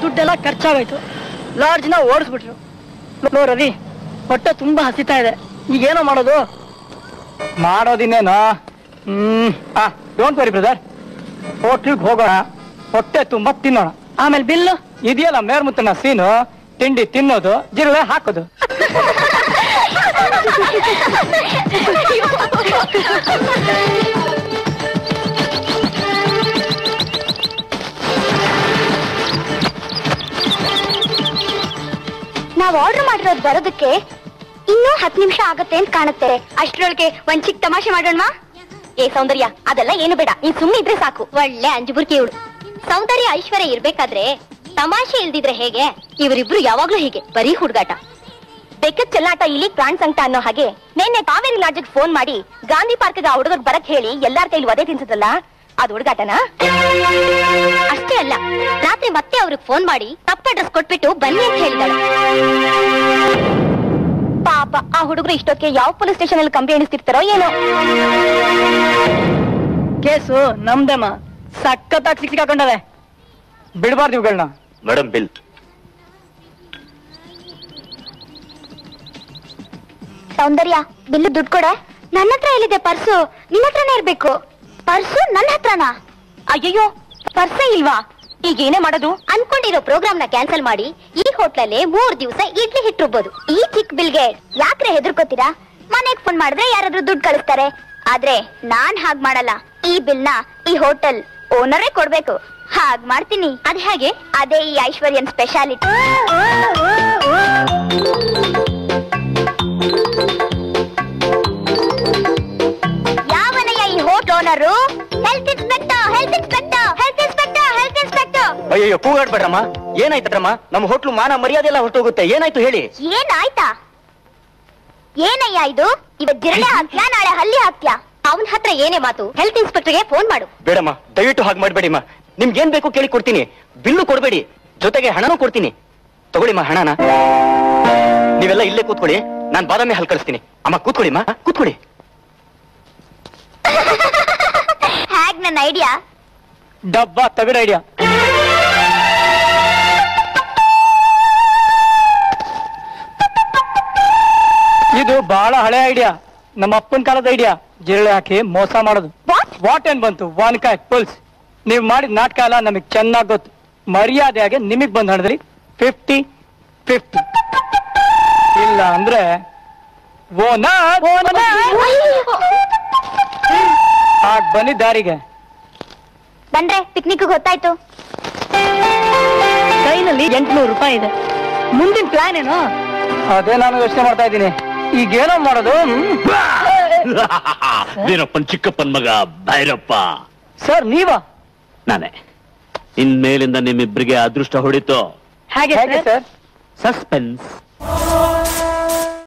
ದುಡ್ಡೆಲ್ಲ ಖರ್ಚಾಗೋಯ್ತು ಲಾಡ್ಜ್ನ ಓಡಿಸ್ಬಿಟ್ರು ಲೋ ರವಿ ಹೊಟ್ಟೆ ತುಂಬಾ ಹಸಿತಾ ಇದೆ ಈಗೇನೋ ಮಾಡೋದು ಮಾಡೋದಿನ್ನೇನು ಹ್ಮ್ ಆ ಡೋಂಟ್ ವರಿ ಬ್ರದರ್ ಹೋಟ್ಲಿಗೆ ಹೋಗೋಣ ಹೊಟ್ಟೆ ತುಂಬಾ ತಿನ್ನೋಣ ಆಮೇಲೆ ಬಿಲ್ಲು ಇದೆಯಲ್ಲ ಮೇರ್ಮುತ್ತನ ಸೀನು ತಿಂಡಿ ತಿನ್ನೋದು ಜಿರಳೆ ಹಾಕೋದು ನಾವ್ ಆರ್ಡರ್ ಮಾಡಿರೋದು ಬರೋದಕ್ಕೆ ಇನ್ನೂ ಹತ್ತು ನಿಮಿಷ ಆಗತ್ತೆ ಅಂತ ಕಾಣುತ್ತೆ ಅಷ್ಟ್ರೊಳಗೆ ಒಂದ್ ಚಿಕ್ಕ ತಮಾಷೆ ಮಾಡೋಣ ಏ ಸೌಂದರ್ಯ ಅದೆಲ್ಲ ಏನು ಬೇಡ ನೀನ್ ಸುಮ್ಮನೆ ಇದ್ರೆ ಸಾಕು ಒಳ್ಳೆ ಅಂಜುಬುರ್ಕಿ ಇವಳು ಸೌಂದರ್ಯ ಐಶ್ವರ್ಯ ಇರ್ಬೇಕಾದ್ರೆ ತಮಾಷೆ ಇಲ್ದಿದ್ರೆ ಹೇಗೆ ಇವರಿಬ್ರು ಯಾವಾಗ್ಲೂ ಹೀಗೆ ಬರೀ ಹುಡುಗಾಟ ಬೆಕ್ಕದ ಚೆಲ್ಲಾಟ ಇಲ್ಲಿ ಪ್ರಾಣ್ ಸಂಕಟ ಅನ್ನೋ ಹಾಗೆ ನಿನ್ನೆ ಕಾವೇರಿ ಲಾಡ್ಜಿಗೆ ಫೋನ್ ಮಾಡಿ ಗಾಂಧಿ ಪಾರ್ಕ್ಗೆ ಆ ಹುಡುಗರ್ ಬರಕ್ ಹೇಳಿ ಎಲ್ಲಾರ ಕೈಲಿ ಒದೆ ತಿನ್ಸದಲ್ಲ ಅದು ಹುಡುಗಾಟನಾ ಅಷ್ಟೇ ಅಲ್ಲ ರಾತ್ರಿ ಮತ್ತೆ ಅವ್ರಿಗೆ ಫೋನ್ ಮಾಡಿ ತಪ್ಪ ಅಡ್ರೆಸ್ ಕೊಟ್ಬಿಟ್ಟು ಬನ್ನಿ ಅಂತ ಹೇಳಿದಾಳೆ ಪಾಪ ಆ ಹುಡುಗರು ಇಷ್ಟೊತ್ತಿಗೆ ಯಾವ ಪೊಲೀಸ್ ಸ್ಟೇಷನ್ ಅಲ್ಲಿ ಕಂಬಿ ಎಣಿಸ್ತಿರ್ತಾರೋ ಏನೋ ಕೇಸು ನಮ್ದಮ್ಮ ಸಖತ್ತಾಗಿ ಸಿಕ್ ಸಿಕ್ಕಾಕೊಂಡವೆ ಬಿಡಬಾರ್ದು ಇವುಗಳನ್ನ ಮೇಡಮ್ ಬಿಲ್ ಸೌಂದರ್ಯ ಬಿಲ್ಲು ದುಡ್ಡು ಕೊಡೆ ನನ್ನ ಹತ್ರ ಎಲ್ಲಿದೆ ಪರ್ಸು ನಿನ್ನ ಹತ್ರನೇ ಇರ್ಬೇಕು ಪರ್ಸು ನನ್ನ ಹತ್ರನಾ ಅಯ್ಯಯ್ಯೋ ಪರ್ಸೇ ಇಲ್ವಾ ಈಗ ಏನೇ ಮಾಡೋದು ಅನ್ಕೊಂಡಿರೋ ಪ್ರೋಗ್ರಾಮ್ ನ ಕ್ಯಾನ್ಸಲ್ ಮಾಡಿ ಈ ಹೋಟ್ಲಲ್ಲಿ ಮೂರ್ ದಿವಸ ಇಡ್ಲಿ ಹಿಟ್ಟಿರ್ಬೋದು ಈ ಚಿಕ್ಕ ಬಿಲ್ಗೆ ಯಾಕ್ರೆ ಹೆದರ್ಕೋತೀರಾ ಮನೆಗ್ ಫೋನ್ ಮಾಡಿದ್ರೆ ಯಾರಾದ್ರೂ ದುಡ್ಡು ಕಳಿಸ್ತಾರೆ ಆದ್ರೆ ನಾನ್ ಹಾಗ್ ಮಾಡಲ್ಲ ಈ ಬಿಲ್ ನ ಈ ಹೋಟೆಲ್ ಓನರೇ ಕೊಡ್ಬೇಕು ಹಾಗ್ ಮಾಡ್ತೀನಿ ಅದ್ ಹೇಗೆ ಅದೇ ಈ ಐಶ್ವರ್ಯನ್ ಸ್ಪೆಷಾಲಿಟಿ ಯಾವನಯ್ಯ ಈ hotel owner health inspector health inspector health inspector health inspector ಅಯ್ಯೋ ಕೂಗಾಡ್ಬೇಡ್ರಮ್ಮ ಏನಾಯ್ತಮ್ಮ ನಮ್ಮ ಹೋಟ್ಲು ಮಾನ ಮರ್ಯಾದೆ ಎಲ್ಲ ಹೊರಟೋಗುತ್ತೆ ಏನಾಯ್ತು ಹೇಳಿ ಏನಾಯ್ತಾ ಏನಯ್ಯ ಇದು ಇವತ್ ಜಿರಳೆ ಹಾಕ್ತ್ಯಾ ನಾಳೆ ಹಲ್ಲಿ ಹಾಕ್ತ್ಯಾ ಅವನ ಹತ್ರ ಏನೇ ಮಾತು ಹೆಲ್ತ್ ಇನ್ಸ್ಪೆಕ್ಟರ್ಗೆ ಫೋನ್ ಮಾಡು ಬೇಡಮ್ಮ ದಯವಿಟ್ಟು ಹಾಗೆ ಮಾಡ್ಬೇಡಿಮ್ಮ ನಿಮ್ಗೆ ಏನ್ ಬೇಕು ಕೇಳಿ ಕೊಡ್ತೀನಿ ಬಿಲ್ಲು ಕೊಡ್ಬೇಡಿ ಜೊತೆಗೆ ಹಣನೂ ಕೊಡ್ತೀನಿ ತಗೊಳ್ಳಿಮ್ಮ ಹಣನ ನೀವೆಲ್ಲ ಇಲ್ಲೇ ಕೂತ್ಕೊಳ್ಳಿ ನಾನ್ ಬಾದಾಮಿ ಹಾಲ್ ಕಳಿಸ್ತೀನಿ ಅಮ್ಮ ಕೂತ್ಕೊಳ್ಳಿಮ್ಮ ಕೂತ್ಕೊಳ್ಳಿ ಹ್ಯಾಗ್ ನನ್ನ ಐಡಿಯಾ ಡಬ್ಬ ತಗಡ ಐಡಿಯಾ ಇದು ಬಹಳ ಹಳೆ ಐಡಿಯಾ ನಮ್ಮ ಅಪ್ಪನ ಕಾಲದ ಐಡಿಯಾ ಜಿರಳೆ ಹಾಕಿ ಮೋಸ ಮಾಡೋದು ವಾಟ್ ಏನ್ ಬಂತು ಒನ್ ಕಾಯ್ ಪುಲ್ಸ್ ನೀವ್ ಮಾಡಿದ ನಾಟಕ ಎಲ್ಲ ನಮಗ್ ಚೆನ್ನಾಗ್ ಗೊತ್ತು ಮರ್ಯಾದೆಯಾಗಿ ನಿಮಗ್ ಬಂದ್ ಹಣದ್ರಿ ಫಿಫ್ಟಿ ಫಿಫ್ಟಿ ಇಲ್ಲ ಅಂದ್ರೆ ಓನರ್ ಆಗ್ ಬನ್ನಿ ದಾರಿಗೆ ಬಂದ್ರೆ ಪಿಕ್ನಿಕ್ ಗೊತ್ತಾಯ್ತು ಕೈನಲ್ಲಿ ಎಂಟ್ನೂರು ರೂಪಾಯಿ ಇದೆ ಮುಂದಿನ ಪ್ಲಾನ್ ಏನು ಅದೇ ನಾನು ಯೋಚನೆ ಮಾಡ್ತಾ ಇದ್ದೀನಿ ಈಗೇನೋ ಮಾಡೋದು ವೀರಪ್ಪನ್ ಚಿಕ್ಕಪ್ಪನ್ ಮಗ ಭೈರಪ್ಪ ಸರ್ ನೀವಾ ನಾನೇ ಇನ್ಮೇಲಿಂದ ನಿಮ್ಮಿಬ್ಬರಿಗೆ ಅದೃಷ್ಟ ಹೊಡಿತು ಹಾಗೆ ಹೇಗೆ ಸರ್ ಸರ್ ಸಸ್ಪೆನ್ಸ್